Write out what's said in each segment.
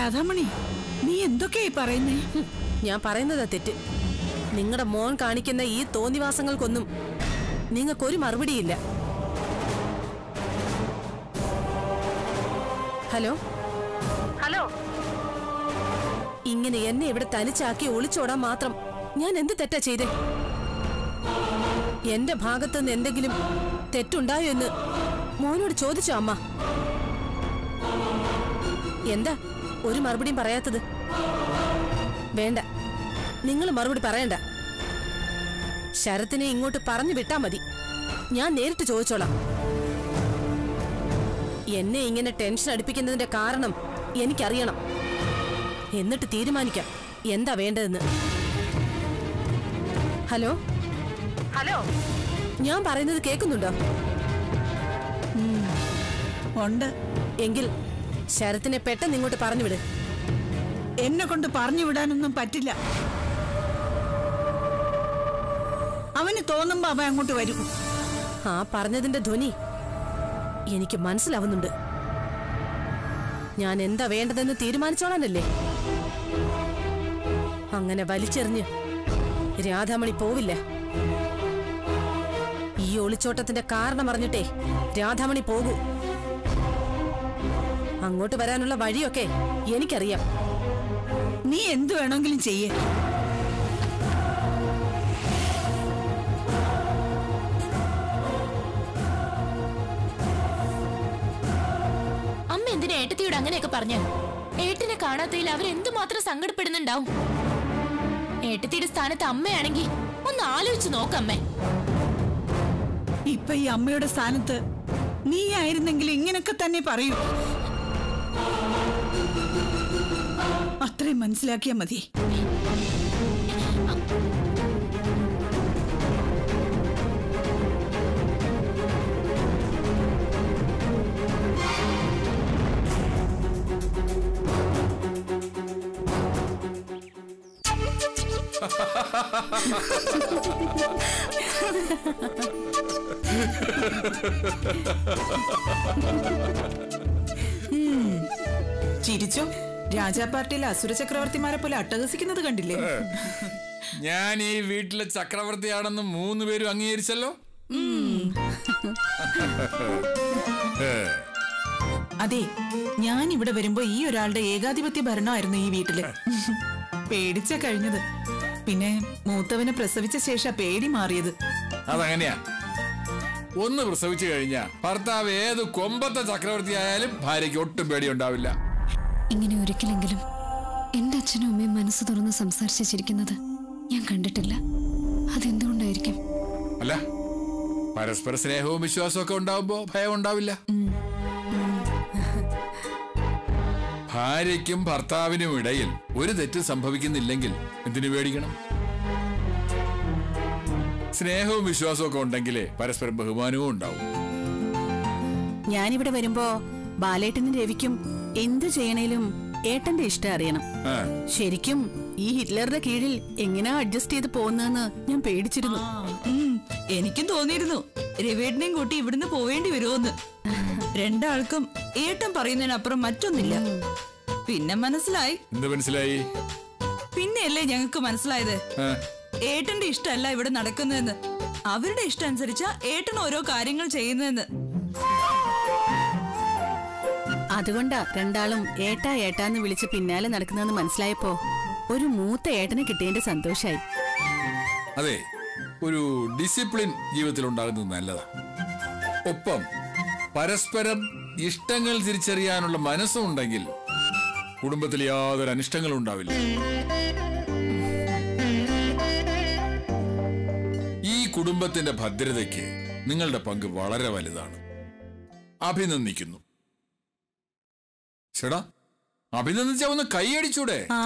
രാധാമണി നീ എന്തൊക്കെയായി പറയുന്നേ ഹും, ഞാൻ പറയുന്നതാ തെറ്റ് നിങ്ങളുടെ മോൻ കാണിക്കുന്ന ഈ തോന്നിവാസങ്ങൾക്കൊന്നും നിങ്ങൾക്കൊരു മറുപടിയില്ല ഹലോ ഹലോ ഇങ്ങനെ എന്നെ ഇവിടെ തനിച്ചാക്കി ഒളിച്ചോടാൻ മാത്രം ഞാൻ എന്ത് തെറ്റാ ചെയ്തേ എന്റെ ഭാഗത്തുനിന്ന് എന്തെങ്കിലും തെറ്റുണ്ടായോ എന്ന് മോനോട് ചോദിച്ചോ അമ്മ എന്താ ഒരു മറുപടിയും പറയാത്തത് വേണ്ട നിങ്ങൾ മറുപടി പറയണ്ട ശരത്തിനെ ഇങ്ങോട്ട് പറഞ്ഞു വിട്ടാ മതി ഞാൻ നേരിട്ട് ചോദിച്ചോളാം എന്നെ ഇങ്ങനെ ടെൻഷൻ അടുപ്പിക്കുന്നതിന്റെ കാരണം എനിക്കറിയണം എന്നിട്ട് തീരുമാനിക്കാം എന്താ വേണ്ടതെന്ന് ഹലോ ഹലോ ഞാൻ പറയുന്നത് കേൾക്കുന്നുണ്ടോ ഉണ്ട് എങ്കിൽ ശരത്തിനെ പെട്ടെന്ന് ഇങ്ങോട്ട് പറഞ്ഞു വിട് എന്നെ കൊണ്ട് പറഞ്ഞു വിടാനൊന്നും പറ്റില്ല അവന് തോന്നുമ്പോ അവൻ അങ്ങോട്ട് വരും ആ പറഞ്ഞതിന്റെ ധ്വനി എനിക്ക് മനസ്സിലാവുന്നുണ്ട് ഞാൻ എന്താ വേണ്ടതെന്ന് തീരുമാനിച്ചോളാനല്ലേ അങ്ങനെ വലിച്ചെറിഞ്ഞ് രാധാമണി പോവില്ല ഈ ഒളിച്ചോട്ടത്തിന്റെ കാരണം അറിഞ്ഞിട്ടേ രാധാമണി പോകൂ അങ്ങോട്ട് വരാനുള്ള വഴിയൊക്കെ എനിക്കറിയാം നീ എന്തു വേണമെങ്കിലും ചെയ്യേ അമ്മ എന്തിനാ ഏട്ടത്തിയോട് അങ്ങനെയൊക്കെ പറഞ്ഞു ഏട്ടനെ കാണാത്തതിൽ അവരെന്തുമാത്രം സങ്കടപ്പെടുന്നുണ്ടാവും ഏട്ടത്തിയുടെ സ്ഥാനത്ത് അമ്മയാണെങ്കിൽ ഒന്ന് ആലോചിച്ച് നോക്കമ്മേ ഇപ്പൊ ഈ അമ്മയുടെ സ്ഥാനത്ത് നീ ആയിരുന്നെങ്കിൽ ഇങ്ങനൊക്കെ തന്നെ പറയൂ അത്രയും മനസ്സിലാക്കിയാ മതി ചിരിച്ചോ രാജാ പാർട്ടിയിലെ അസുര ചക്രവർത്തിമാരെ പോലെ അട്ടഹസിക്കുന്നത് കണ്ടില്ലേ ഞാൻ ഈ വീട്ടിലെ ചക്രവർത്തിയാണെന്ന് മൂന്ന് പേരും അംഗീകരിച്ചല്ലോ അതെ ഞാൻ ഇവിടെ വരുമ്പോ ഈ ഒരാളുടെ ഏകാധിപത്യ ഭരണമായിരുന്നു ഈ വീട്ടില് പേടിച്ച കഴിഞ്ഞത് പിന്നെ മൂത്തവനെ പ്രസവിച്ച ശേഷം പേടി മാറിയത് അതങ്ങനെയാ ഒന്ന് പ്രസവിച്ചു കഴിഞ്ഞാ ഭർത്താവ് ഏത് കൊമ്പത്തെ ചക്രവർത്തി ആയാലും ഭാര്യയ്ക്ക് ഒട്ടും പേടിയുണ്ടാവില്ല ഇങ്ങനെ ഒരിക്കലെങ്കിലും എന്റെ അച്ഛനും അമ്മയും മനസ്സ് തുറന്ന് സംസാരിച്ച് ചിരിക്കുന്നത് ഞാൻ കണ്ടിട്ടില്ല അതെന്തുകൊണ്ടായിരിക്കും അല്ല പരസ്പര സ്നേഹവും വിശ്വാസവും ഒക്കെ ഉണ്ടാവുമ്പോ ഭയം ഉണ്ടാവില്ല ഭാര്യയ്ക്കും ഭർത്താവിനും ഇടയിൽ ഒരു തെറ്റ് സംഭവിക്കുന്നില്ലെങ്കിൽ എന്തിനു പേടിക്കണം സ്നേഹവും വിശ്വാസവും ഒക്കെ ഉണ്ടെങ്കിലേ പരസ്പരം ബഹുമാനവും ഉണ്ടാവും ഞാനിവിടെ വരുമ്പോ ബാലേട്ടനും രവിക്കും എന്തു ചെയ്യണേലും ഏട്ടന്റെ ഇഷ്ടം അറിയണം ആ, ശരിക്കും ഈ ഹിറ്റ്ലറുടെ കീഴിൽ എങ്ങനെയാ അഡ്ജസ്റ്റ് ചെയ്ത് പോകുന്നതെന്ന് ഞാൻ പേടിച്ചിരുന്നു ഉം, എനിക്കും തോന്നിയിരുന്നു രവേട്ടനെയും കൂട്ടി ഇവിടുന്ന് പോവേണ്ടി വരുമോന്ന് രണ്ടാൾക്കും ഏട്ടൻ പറയുന്നതിനപ്പുറം മറ്റൊന്നില്ല പിന്നെ മനസ്സിലായി എന്ത് മനസ്സിലായി പിന്നെയല്ലേ ഞങ്ങൾക്ക് മനസ്സിലായത് ആ, ഏട്ടന്റെ ഇഷ്ടമല്ല ഇവിടെ നടക്കുന്നതെന്ന് അവരുടെ ഇഷ്ടം അനുസരിച്ചാ ഏട്ടൻ ഓരോ കാര്യങ്ങൾ ചെയ്യുന്നതെന്ന് അതുകൊണ്ടാ രണ്ടാളും ഏട്ടാ ഏട്ടാന്ന് വിളിച്ച് പിന്നാലെ നടക്കുന്നതെന്ന് മനസ്സിലായപ്പോ ഒരു മൂത്ത ഏട്ടനെ കിട്ടിയതിന്റെ സന്തോഷായി അതെ ഒരു ഡിസിപ്ലിൻ ജീവിതത്തിൽ ഉണ്ടാകുന്നത് നല്ലതാ ഒപ്പം പരസ്പരം ഇഷ്ടങ്ങൾ തിരിച്ചറിയാനുള്ള മനസ്സും ഉണ്ടെങ്കിൽ കുടുംബത്തിൽ യാതൊരു അനിഷ്ടങ്ങളും ഉണ്ടാവില്ല ഈ കുടുംബത്തിന്റെ ഭദ്രതയ്ക്ക് നിങ്ങളുടെ പങ്ക് വളരെ വലുതാണ് അഭിനന്ദിക്കുന്നു ചേടാ അഭിനന്ദിച്ച ഒന്ന് കൈയടിച്ചൂടെ ആ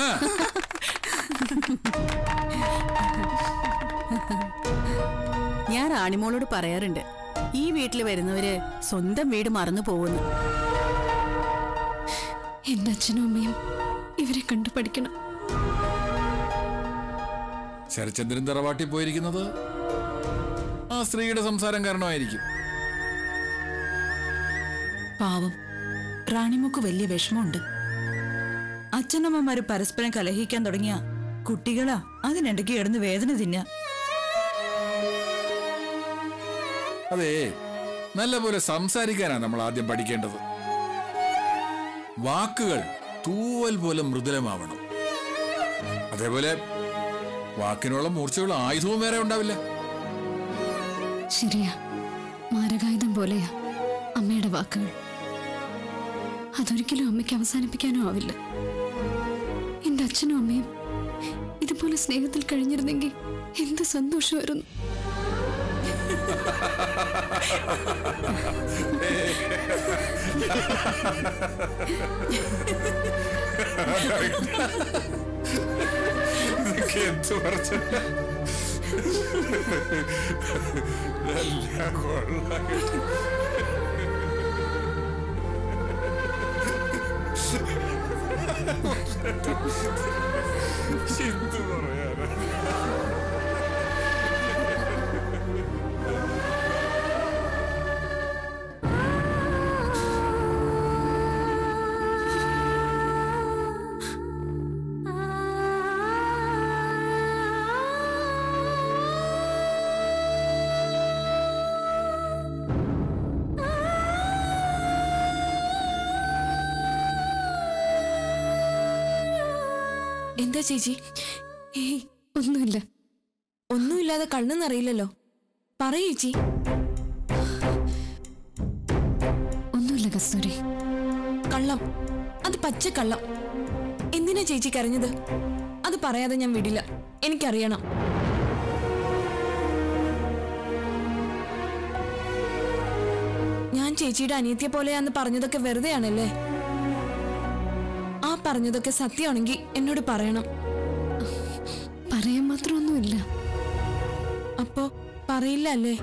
ഞാൻ റാണിമോളോട് പറയാറുണ്ട് ഈ വീട്ടിൽ വരുന്നവര് സ്വന്തം വീട് മറന്നു പോകുന്നു എന്റെ അച്ഛനും അമ്മയും ഇവരെ കണ്ടു പഠിക്കണം ശരചന്ദ്രൻ തറവാട്ടി പോയിരിക്കുന്നത് ആ സ്ത്രീയുടെ സംസാരം കാരണമായിരിക്കും പാവം റാണിമുക്ക് വലിയ വിഷമമുണ്ട് അച്ഛനമ്മമാര് പരസ്പരം കലഹിക്കാൻ തുടങ്ങിയ കുട്ടികളാ അതിനിടയ്ക്ക് കിടന്ന് വേദന തിന്ന അതെ നല്ലപോലെ സംസാരിക്കാനാണ് നമ്മൾ ആദ്യം പഠിക്കേണ്ടത് വാക്കുകൾ തൂവൽ പോലെ മൃദുലമാവണം അതേപോലെ വാക്കിനുള്ള മൂർച്ചയുള്ള ആയുധവും വേറെ ഉണ്ടാവില്ല ശരിയാ മാരകായുധം പോലെയാ അമ്മയുടെ വാക്കുകൾ അതൊരിക്കലും അമ്മയ്ക്ക് അവസാനിപ്പിക്കാനോ ആവില്ല എന്റെ അച്ഛനും അമ്മയും ഇതുപോലെ സ്നേഹത്തിൽ കഴിഞ്ഞിരുന്നെങ്കിൽ എന്ത് സന്തോഷമായിരുന്നു ഇതൊക്കെ എന്ത് പറഞ്ഞു നല്ല കൊള്ളാം. എന്ത് പറയാനാ എന്താ ചേച്ചി ഏയ് ഒന്നുമില്ല ഒന്നുമില്ലാതെ കണ്ണെന്നറിയില്ലല്ലോ പറയൂ ചേച്ചി ഒന്നുമില്ല കസ്തൂരി കള്ളം അത് പച്ച കള്ളം എന്തിനാ ചേച്ചി കരഞ്ഞത് അത് പറയാതെ ഞാൻ വിടില്ല എനിക്കറിയണം ഞാൻ ചേച്ചിയുടെ അനിയത്തിയെ പോലെയാന്ന് പറഞ്ഞതൊക്കെ വെറുതെയാണല്ലേ ആ പറഞ്ഞതൊക്കെ സത്യമാണെങ്കിൽ എന്നോട് പറയണം പറയാൻ മാത്രമൊന്നുമില്ല അപ്പോ പറയില്ല അല്ലേ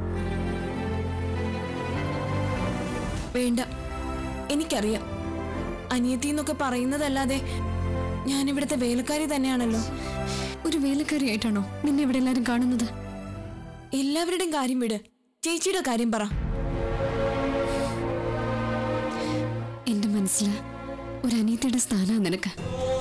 വേണ്ട എനിക്കറിയാം അനിയത്തി എന്നൊക്കെ പറയുന്നതല്ലാതെ ഞാൻ ഇവിടുത്തെ വേലക്കാരി തന്നെയാണല്ലോ ഒരു വേലക്കാരിയായിട്ടാണോ നിന്നെ ഇവിടെ എല്ലാരും കാണുന്നത് എല്ലാവരുടെയും കാര്യം വിട് ചേച്ചിയുടെ കാര്യം പറ എന്റെ മനസ്സില് ഒരു അനീതിയുടെ സ്ഥാനാ നിനക്ക്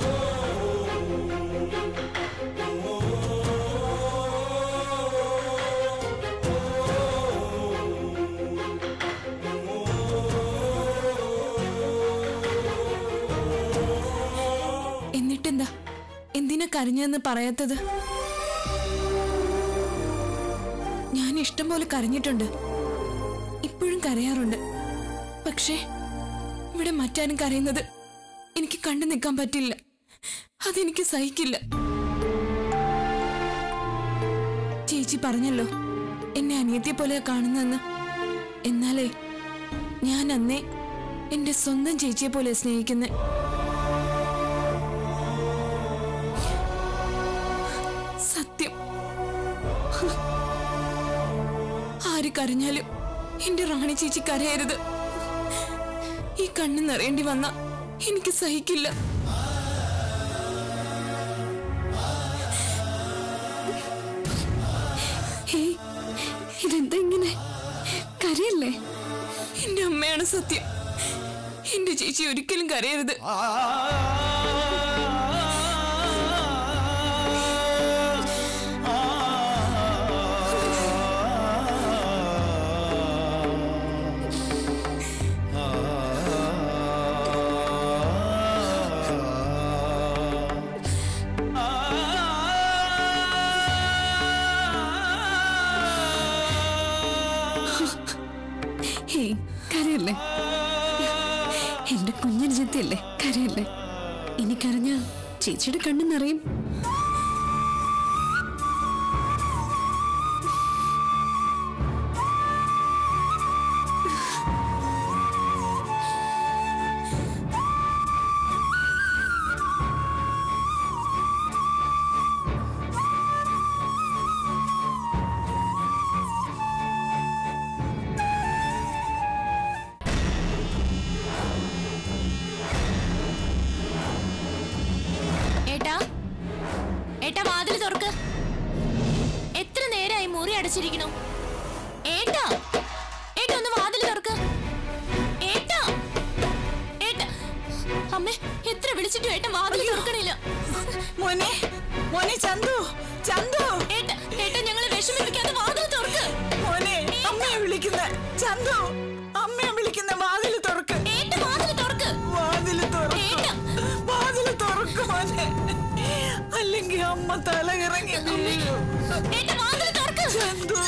എന്നിട്ടെന്താ എന്തിനാ കരഞ്ഞതെന്ന് പറയാത്തത് ഞാൻ ഇഷ്ടം പോലെ കരഞ്ഞിട്ടുണ്ട് ഇപ്പോഴും കരയാറുണ്ട് പക്ഷേ ഇവിടെ മറ്റാരും കരയുന്നത് എനിക്ക് കണ്ടു നിൽക്കാൻ പറ്റില്ല അതെനിക്ക് സഹിക്കില്ല ചേച്ചി പറഞ്ഞല്ലോ എന്നെ അനിയത്തിയെ പോലെയാ കാണുന്നതെന്ന് എന്നാലേ ഞാൻ അന്നേ എന്റെ സ്വന്തം ചേച്ചിയെ പോലെ സ്നേഹിക്കുന്നേ സത്യം ആര് കരഞ്ഞാലും എന്റെ റാണി ചേച്ചി കരയരുത് ഈ കണ്ണ് നിറയേണ്ടി വന്ന എനിക്ക് സഹിക്കില്ല ഹേയ് ഇതെന്താ ഇങ്ങനെ കരയല്ലേ എന്റെ അമ്മയാണ് സത്യം എന്റെ ചേച്ചി ഒരിക്കലും കരയരുത് ഹേയ് കരയല്ലേ എന്റെ കുഞ്ഞൻ ചിത്തയല്ലേ കരയല്ലേ ഇനി കരഞ്ഞ ചേച്ചിയുടെ കണ്ണു നിറയും ഏട്ടാ ഏട്ടാ വാതിൽ തുറക്ക് എത്ര നേരമായി മുറി അടച്ചിരിക്കണു ഏട്ടാ ഏട്ടാ ഒന്ന് വാതിൽ തുറക്ക് ഏട്ടാ ഏട്ടാ അമ്മേ എത്ര വിളിച്ചിട്ട് ഏട്ടൻ വാതിൽ തുറക്കണില്ല മോനെ മോനെ ചന്തു ചന്തു ഏട്ട ഏട്ടൻ ഞങ്ങളെ വിഷമിപ്പിക്കാതെ വാതിൽ തുറക്ക് മോനെ അമ്മയെ വിളിക്കുന്ന ചന്തു അമ്മയെ വിളിക്കുന്ന വാതിൽ തുറക്ക് ഏട്ട വാതിൽ തുറക്ക് വാതിൽ തുറക്ക് ഏട്ടാ. വാതിൽ തുറക്ക് മോനെ അല്ലെങ്കിൽ അമ്മ തല ഇറങ്ങി വീഴും ഏട്ട വാതിൽ തുറക്ക് ചന്തു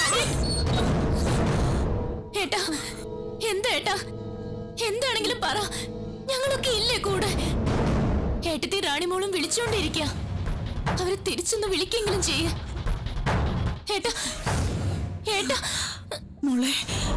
ഏട്ടാ എന്താ ഏട്ടാ എന്താണെങ്കിലും പറ ഞങ്ങളൊക്കെ ഇല്ലേ കൂടെ ഏട്ടത്തി റാണിമോളും വിളിച്ചോണ്ടിരിക്ക അവരെ തിരിച്ചൊന്ന് വിളിക്കെങ്കിലും ചെയ്യ ഏട്ടാ ഏട്ടാ മോളെ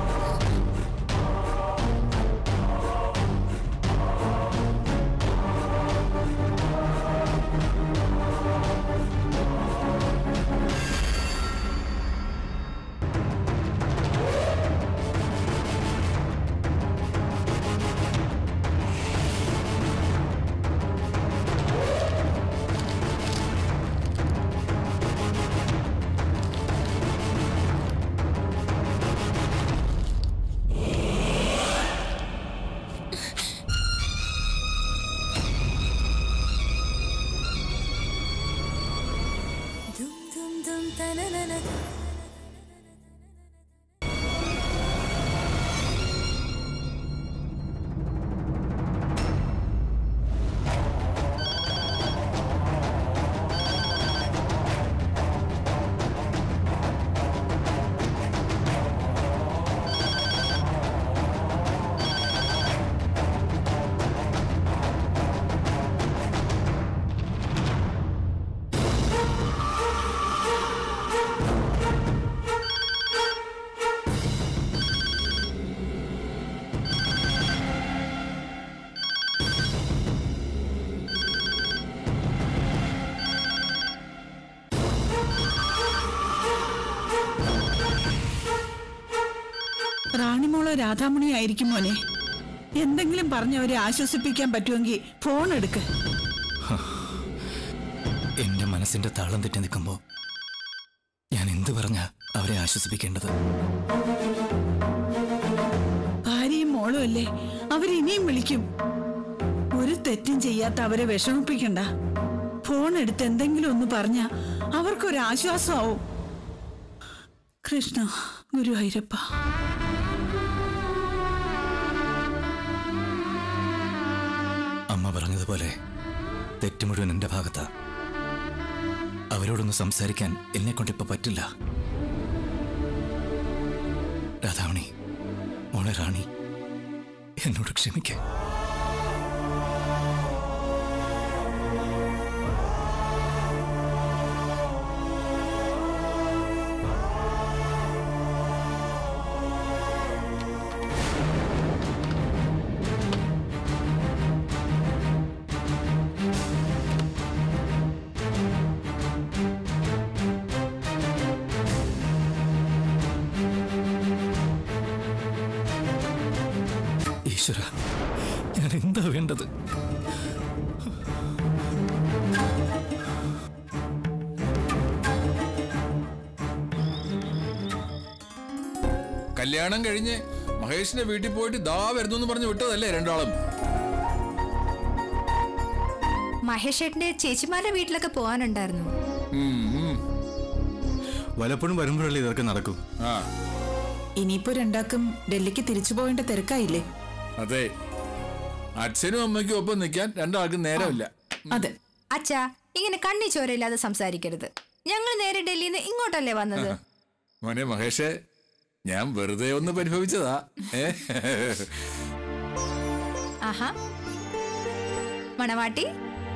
റാണിമോളോ രാധാമണിയോ ആയിരിക്കും മോനെ എന്തെങ്കിലും പറഞ്ഞ് അവരെ ആശ്വസിപ്പിക്കാൻ പറ്റുമെങ്കിൽ ഫോൺ എടുക്ക് എന്റെ മനസ്സിന്റെ താളം തെറ്റി നിൽക്കുമ്പോ ഞാൻ എന്ത് പറഞ്ഞ അവരെ ആശ്വസിപ്പിക്കേണ്ടത് ഭാര്യയും മോളും അല്ലേ അവരിനിയും വിളിക്കും ഒരു തെറ്റും ചെയ്യാത്ത അവരെ വിഷമിപ്പിക്കണ്ട ഫോൺ എടുത്ത് എന്തെങ്കിലും ഒന്ന് പറഞ്ഞ അവർക്കൊരു ആശ്വാസമാവും കൃഷ്ണ ഗുരുവായൂരപ്പ അമ്മ പറഞ്ഞതുപോലെ തെറ്റ് മുഴുവൻ എന്റെ ഭാഗത്താ അവരോടൊന്ന് സംസാരിക്കാൻ എന്നെ കൊണ്ടിപ്പോ പറ്റില്ല രാധാമണി മോളെ റാണി എന്നോട് ക്ഷമിക്കേ ഈശ്വര ഞാൻ എന്താ വേണ്ടത് കല്യാണം കഴിഞ്ഞ് മഹേഷിന്റെ വീട്ടിൽ പോയിട്ട് ദാ വരുന്നു എന്ന് പറഞ്ഞ് വിട്ടതല്ലേ രണ്ടാളും മഹേഷ് ഏട്ടന്റെ ചേച്ചിമാരുടെ വീട്ടിലൊക്കെ പോകാനുണ്ടായിരുന്നു ഉം, ഉം. വലപ്പോഴും വരുമ്പോഴല്ലേ ഇതൊക്കെ നടക്കും ആ ഇനിയിപ്പോ രണ്ടാക്കും ഡൽഹിക്ക് തിരിച്ചു പോകേണ്ട തിരക്കായില്ലേ അതെ അച്ഛനും അമ്മയ്ക്കും ഒപ്പം നിൽക്കാൻ രണ്ടാൾക്കും നേരമില്ല അതെ അച്ഛാ ഇങ്ങനെ കണ്ണി ചോരയില്ലാതെ സംസാരിക്കരുത് ഞങ്ങൾ നേരെ ഡൽഹിയിൽ നിന്ന് ഇങ്ങോട്ടല്ലേ വന്നത് മോനെ മഹേഷേ ഞാൻ വെറുതെ ഒന്ന് പരിഭവിച്ചതാ ഏ ആഹാ മണവാട്ടി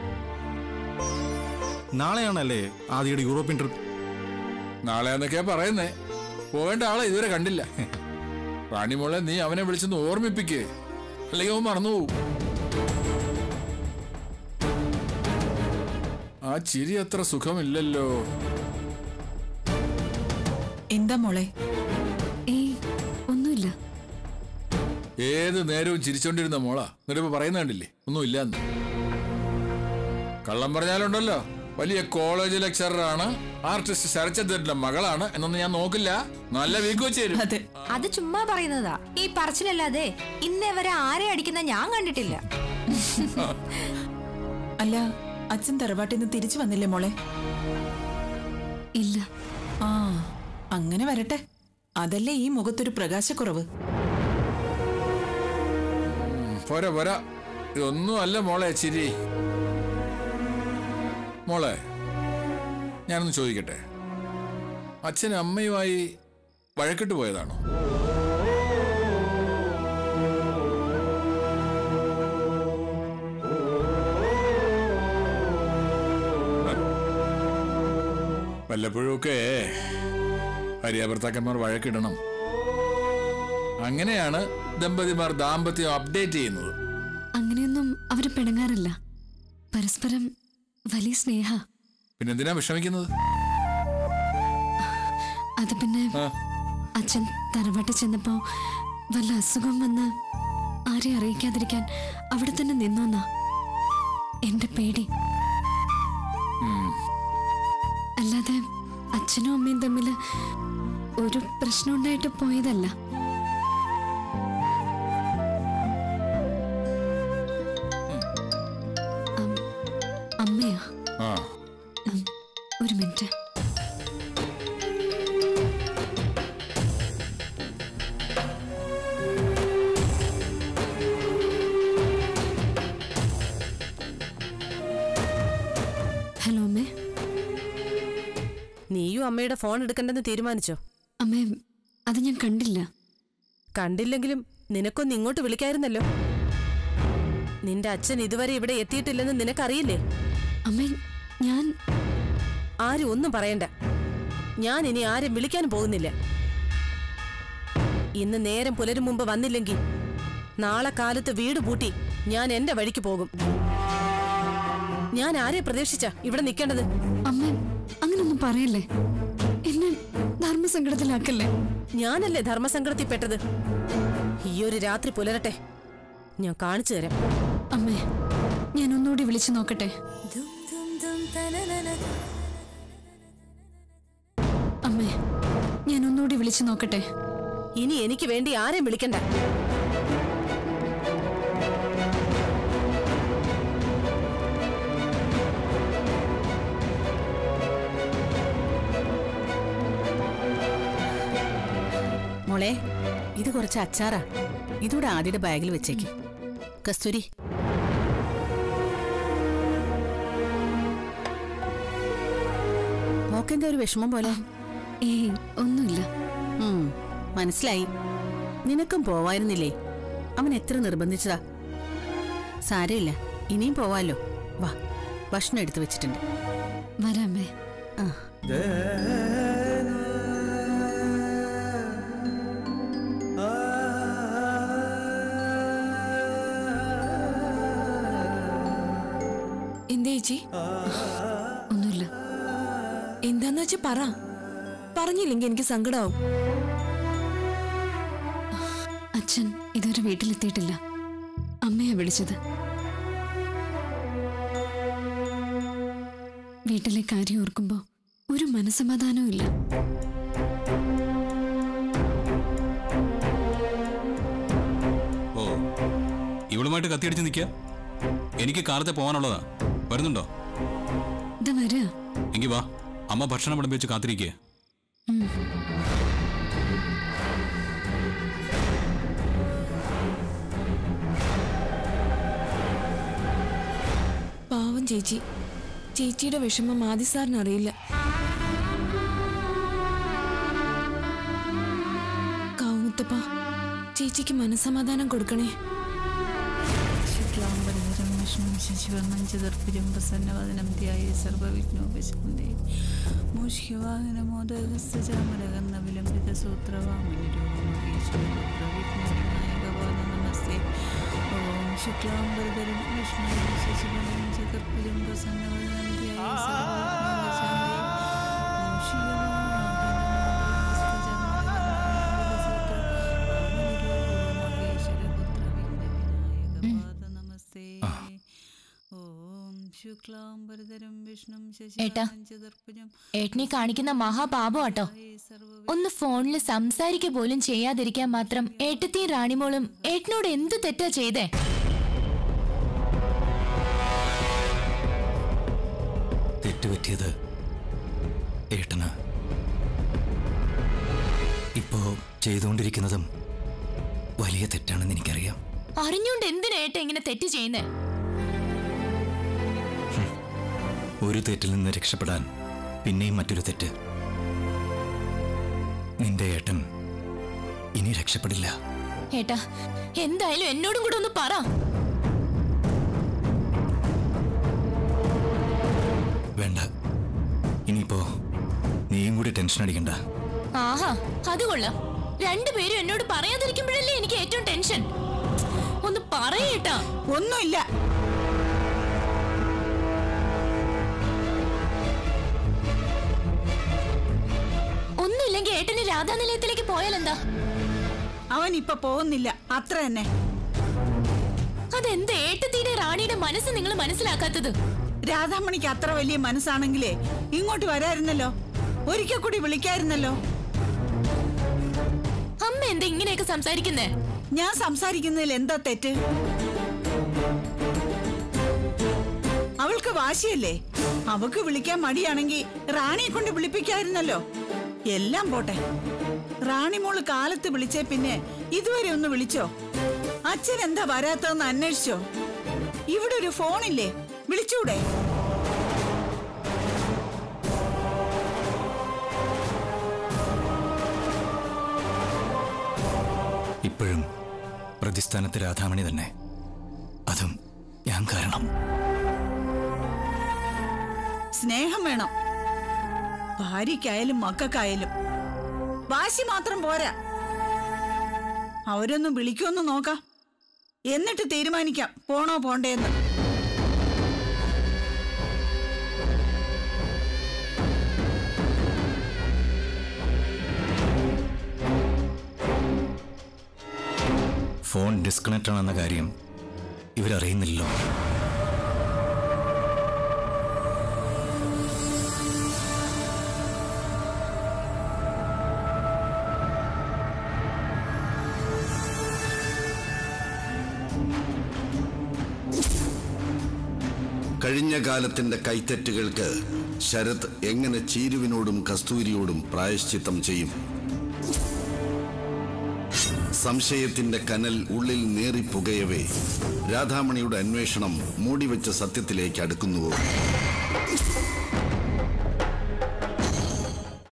നാളെയാണല്ലേ ആദ്യയുടെ യൂറോപ്യൻ ട്രിപ്പ് നാളെ എന്നൊക്കെയാ പറയുന്നേ പോകേണ്ട ആളെ ഇതുവരെ കണ്ടില്ല റാണിമോളെ നീ അവനെ വിളിച്ചൊന്ന് ഓർമ്മിപ്പിക്കേ അല്ലെങ്കിൽ അവൻ മറന്നുപോകും ആ ചിരി അത്ര സുഖമില്ലല്ലോ എന്താ മോളെ ഏയ് ഒന്നുമില്ല ഏത് നേരവും ചിരിച്ചോണ്ടിരുന്ന മോളാ എന്നിട്ടിപ്പോ പറയുന്ന കണ്ടില്ലേ ഒന്നും ഇല്ലാന്ന് കള്ളം പറഞ്ഞാലുണ്ടല്ലോ വലിയ കോളേജ് ലെക്ചററാണ് ആർട്ടിസ്റ്റ് ശരച്ചന്ദ്രന്റെ മകളാണ് എന്നൊന്നും ഞാൻ നോക്കില്ല നല്ല വീക്ക് വെച്ച് തരും അതെ അത് ചുമ്മാ പറയുന്നതാ ഈ പറച്ചിലല്ലാതെ ഇന്നേ വരെ ആരെ അടിക്കുന്ന ഞാൻ കണ്ടിട്ടില്ല അല്ല അച്ഛൻ തറവാട്ടിൽ നിന്ന് തിരിച്ചു വന്നില്ലേ മോളെ ഇല്ല ആ അങ്ങനെ വരട്ടെ അതല്ലേ ഈ മുഖത്തൊരു പ്രകാശക്കുറവ് പോരാ പോരാ ഇതൊന്നും അല്ല മോളെ ചിരി മോളെ ഞാനൊന്ന് ചോദിക്കട്ടെ അച്ഛനും അമ്മയുമായി വഴക്കിട്ട് പോയതാണോ വല്ലപ്പോഴുമൊക്കെ ഭാര്യാഭർത്താക്കന്മാർ വഴക്കിടണം അങ്ങനെയാണ് ദമ്പതിമാർ ദാമ്പത്യം അപ്ഡേറ്റ് ചെയ്യുന്നത് അങ്ങനെയൊന്നും അവര് പിണങ്ങാറില്ല പരസ്പരം വലിയ സ്നേഹ പിന്നെന്തിനാ വിഷമിക്കുന്നത് അത് പിന്നെ ആ, അച്ഛൻ തറവാട്ടിൽ ചെന്നപ്പോ വല്ല അസുഖം വന്ന് ആരെ അറിയിക്കാതിരിക്കാൻ അവിടെ തന്നെ നിന്നോന്നാ എന്റെ പേടി ഉം. അല്ലാതെ അച്ഛനും അമ്മയും തമ്മിൽ ഒരു പ്രശ്നം ഉണ്ടായിട്ട് പോയതല്ല അം- അമ്മയാ ആ ഉം, ഒരു മിനിറ്റ് ഹലോ അമ്മേ നീയും അമ്മയുടെ ഫോൺ എടുക്കണ്ടെന്ന് തീരുമാനിച്ചോ അമ്മേ അത് ഞാൻ കണ്ടില്ല കണ്ടില്ലെങ്കിലും നിനക്കൊന്ന് ഇങ്ങോട്ട് വിളിക്കായിരുന്നല്ലോ നിന്റെ അച്ഛൻ ഇതുവരെ ഇവിടെ എത്തിയിട്ടില്ലെന്ന് നിനക്കറിയില്ലേ അമ്മേ ഞാൻ ആരും ഒന്നും പറയണ്ട ഞാൻ ഇനി ആരും വിളിക്കാൻ പോകുന്നില്ല ഇന്ന് നേരം പുലരും മുമ്പ് വന്നില്ലെങ്കിൽ നാളെ കാലത്ത് വീട് പൂട്ടി ഞാൻ എന്റെ വഴിക്ക് പോകും ഞാൻ ആരെ പ്രതീക്ഷിച്ച ഇവിടെ നിൽക്കേണ്ടത് അമ്മ അങ്ങനൊന്നും പറയല്ലേ എന്നെ ധർമ്മസങ്കടത്തിലാക്കല്ലേ ഞാനല്ലേ ധർമ്മസങ്കടത്തിൽപ്പെട്ടത് ഈ ഒരു രാത്രി പുലരട്ടെ ഞാൻ കാണിച്ചു തരാം അമ്മേ ഞാൻ ഒന്നുകൂടി വിളിച്ചു നോക്കട്ടെ അമ്മേ ഞാൻ ഒന്നുകൂടി വിളിച്ചു നോക്കട്ടെ ഇനി എനിക്ക് വേണ്ടി ആരെയും വിളിക്കണ്ട മോളെ ഇത് കുറച്ച് അച്ചാറാ ഇതൂടെ ആദ്യയുടെ ബാഗിൽ വെച്ചേക്ക് കസ്തൂരി മോക്കെന്താ ഒരു വിഷമം പോലെ ഏയ് ഒന്നുമില്ല ഉം, മനസ്സിലായി നിനക്കും പോവായിരുന്നില്ലേ അവൻ എത്ര നിർബന്ധിച്ചതാ സാരമില്ല ഇനിയും പോവാലോ വാ ഭക്ഷണം എടുത്തു വെച്ചിട്ടുണ്ട് വരാമേ ആ എന്താ ചേച്ചി ഒന്നുമില്ല എന്താന്ന് വെച്ചാ പറ പറഞ്ഞില്ലെങ്കിൽ എനിക്ക് സങ്കടാവും അച്ഛൻ ഇതുവരെ വീട്ടിലെത്തിയിട്ടില്ല അമ്മയാ വിളിച്ചത് വീട്ടിലെ കാര്യം ഓർക്കുമ്പോ ഒരു മനസമാധാനവും ഇല്ല ഓ ഇവളുമായിട്ട് കത്തിയടിച്ച് നിൽക്കുക എനിക്ക് കാലത്തെ പോകാനുള്ളതാ വരുന്നുണ്ടോ ഇത് വരാ എങ്കി വാ അമ്മ ഭക്ഷണം വിളമ്പി കാത്തിരിക്കുക പാവം ചേച്ചി ചേച്ചിയുടെ വിഷമം ആദി സാറിന് അറിയില്ല കാവുമുത്തപ്പ ചേച്ചിക്ക് മനസമാധാനം കൊടുക്കണേ ശുക്ലാംബരധരം വിഷ്ണു ശശിവർണം ചതുർഭുജം പ്രസന്നവദനം ധ്യായ സർവവിഘ്നോപശാന്തേ മൂഷ്യവാഹനമോദകസ്തചാമരകർണ വിലംബിത സൂത്രവാമിനിരൂപമഹേശ്വരവിഘ്നവിനായകപാദ നമസ്തേ ഓം ശുക്ലാംബരധരം വിഷ്ണു ശശിവർണം ചതുർഭുജം പ്രസന്നവദനം ധ്യായ നമസ്തേ ഓം ശുക്ലാംബരധരം വിഷ്ണു ഏട്ടാ. ശശിവർണം ചതുർഭുജം ഏട്ടനെ കാണിക്കുന്ന മഹാപാപം കേട്ടോ ഒന്ന് ഫോണിൽ സംസാരിക്കുക പോലും ചെയ്യാതിരിക്കാൻ മാത്രം ഏട്ടത്തെയും റാണിമോളും ഏട്ടനോട് എന്ത് തെറ്റാ ചെയ്തേ മനസ്സിലാക്കിയത് ഏട്ടന് ഇപ്പോ ചെയ്തുകൊണ്ടിരിക്കുന്നതും വലിയ തെറ്റാണെന്ന് എനിക്കറിയാം അറിഞ്ഞുകൊണ്ട് എന്തിനാ ഏട്ട ഇങ്ങനെ തെറ്റ് ചെയ്യുന്നേ ഒരു തെറ്റിൽ നിന്ന് രക്ഷപ്പെടാൻ പിന്നെയും മറ്റൊരു തെറ്റ് നിന്റെ ഏട്ടൻ ഇനി രക്ഷപ്പെടില്ല ഏട്ടാ എന്തായാലും എന്നോടും കൂടെ ഒന്ന് പറ വേണ്ട ഇനിയിപ്പോ നീയും കൂടി ടെൻഷൻ അടിക്കണ്ട ആഹാ അത് കൊള്ളാം രണ്ടുപേരും എന്നോട് പറയാതിരിക്കുമ്പോഴല്ലേ എനിക്ക് ഏറ്റവും ടെൻഷൻ ഒന്ന് പറയേട്ടാ ഒന്നുമില്ല ഒന്നുമില്ലെങ്കിൽ ഏട്ടന് രാധാനിലയത്തിലേക്ക് പോയാലെന്താ അവൻ ഇപ്പൊ പോകുന്നില്ല അത്ര തന്നെ അതെന്ത് ഏട്ടത്തിയുടെ റാണിയുടെ മനസ്സ് നിങ്ങൾ മനസ്സിലാക്കാത്തത് രാധാമണിക്ക് അത്ര വലിയ മനസ്സാണെങ്കിലേ ഇങ്ങോട്ട് വരായിരുന്നല്ലോ ഒരിക്കൽ കൂടി വിളിക്കായിരുന്നല്ലോ അമ്മ എന്താ ഇങ്ങനെയൊക്കെ സംസാരിക്കുന്നേ ഞാൻ സംസാരിക്കുന്നതിൽ എന്താ തെറ്റ് അവൾക്ക് വാശിയല്ലേ അവക്ക് വിളിക്കാൻ മടിയാണെങ്കിൽ റാണിയെ കൊണ്ട് വിളിപ്പിക്കായിരുന്നല്ലോ എല്ലാം പോട്ടെ റാണി മോള് കാലത്ത് വിളിച്ചേ പിന്നെ ഇതുവരെ ഒന്ന് വിളിച്ചോ അച്ഛൻ എന്താ വരാത്തതെന്ന് അന്വേഷിച്ചോ ഇവിടെ ഒരു ഫോണില്ലേ വിളിച്ചൂടെ ഇപ്പോഴും പ്രതിസ്ഥാനത്ത് രാധാമണി തന്നെ അതും ഞാൻ കാരണം സ്നേഹം വേണം ഭാര്യയ്ക്കായാലും മക്കൾക്കായാലും വാശി മാത്രം പോരാ അവരൊന്ന് വിളിക്കുമെന്ന് നോക്കാം എന്നിട്ട് തീരുമാനിക്കാം പോണോ പോണ്ടേന്ന് ഫോൺ ഡിസ്കണക്ട് ആണെന്ന കാര്യം ഇവരറിയുന്നില്ലല്ലോ കഴിഞ്ഞ കാലത്തിന്റെ കൈത്തെറ്റുകൾക്ക് ശരത് എങ്ങനെ ചീരുവിനോടും കസ്തൂരിയോടും പ്രായശ്ചിത്തം ചെയ്യും സംശയത്തിന്റെ കനൽ ഉള്ളിൽ നേറിപ്പുകയവേ രാധാമണിയുടെ അന്വേഷണം മൂടിവെച്ച സത്യത്തിലേക്ക് അടുക്കുന്നുവോ